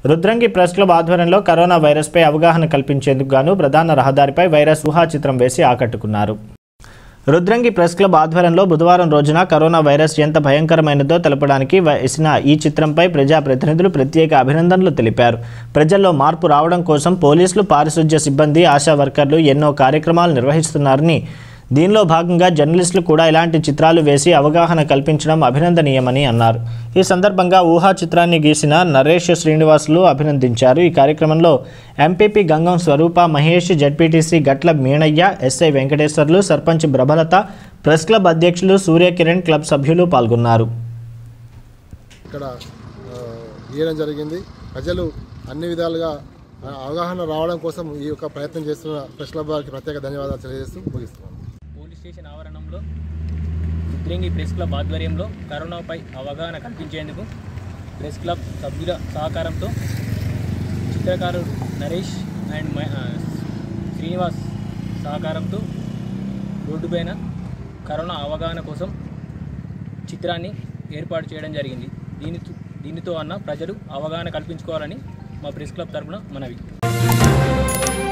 Rudrangi press club ఆధ్వర్యంలో corona వైరస్పై అవగాహన కల్పించేందుకు గాను ప్రధాన రహదారిపై వైరస్ ఊహా చిత్రం వేసి ఆకట్టుకున్నారు రుద్రంగి ప్రెస్ క్లబ్ ఆధ్వర్యంలో బుధవారం రోజున కరోనా వైరస్ ఎంత భయంకరమైనదో తెలపడానికి వేసిన ఈ చిత్రంపై ప్రజాప్రతినిధులు ప్రత్యేక అభినందనలు తెలిపారు ప్రజల్లో మార్పు రావడం కోసం పోలీసులు పారిశుధ్య సిబ్బంది ఆశా వర్కర్లు ఎన్నో కార్యక్రమాలు నిర్వహిస్తున్నారని దీనిలో భాగంగా జర్నలిస్టులు కూడా ఇలాంటి చిత్రాలు వేసి అవగాహన కల్పించడం అభినందనీయమని అన్నారు ఈ సందర్భంగా ఊహా చిత్రాన్ని గీసిన నరేష్ శ్రీనివాసులు అభినందించారు ఈ కార్యక్రమంలో MPP Gangam Swaroopa Mahesh ZPTC Gatla Meenaiah SI Venkateswarlu sarpanch Prabhalatha press club అధ్యక్షులు సూర్యకిరణ్ క్లబ్ సభ్యులు పాల్గొన్నారు ఇక్కడ ఆ, గీయడం జరిగింది ప్రజలు అన్ని విధాలుగా ఆ, అవగాహన రావడం కోసం ఈ యొక్క ప్రయత్నం చేస్తున్న ప్రెస్ క్లబ్ వారికి ప్రత్యేక ధన్యవాదాలు తెలియజేస్తూ ముగిస్తున్నాను పోలీస్ స్టేషన్ ఆవరణంలో ఉద్రేంగి ప్రెస్ క్లబ్ ఆధ్వర్యంలో కరోనాపై అవగాహన కల్పించేందుకు ప్రెస్ క్లబ్ సభ్యుల సహకారంతో చిత్రకారుడు నరేష్ అండ్ మ- ఆ, శ్రీనివాస్ సహకారంతో రోడ్డుపైన కరోనా అవగాహన కోసం చిత్రాన్ని ఏర్పాటు చేయడం జరిగింది దీనితో దీనితో అన్న ప్రజలు అవగాహన కల్పించుకోవాలని మా ప్రెస్ క్లబ్ తరపున మనవి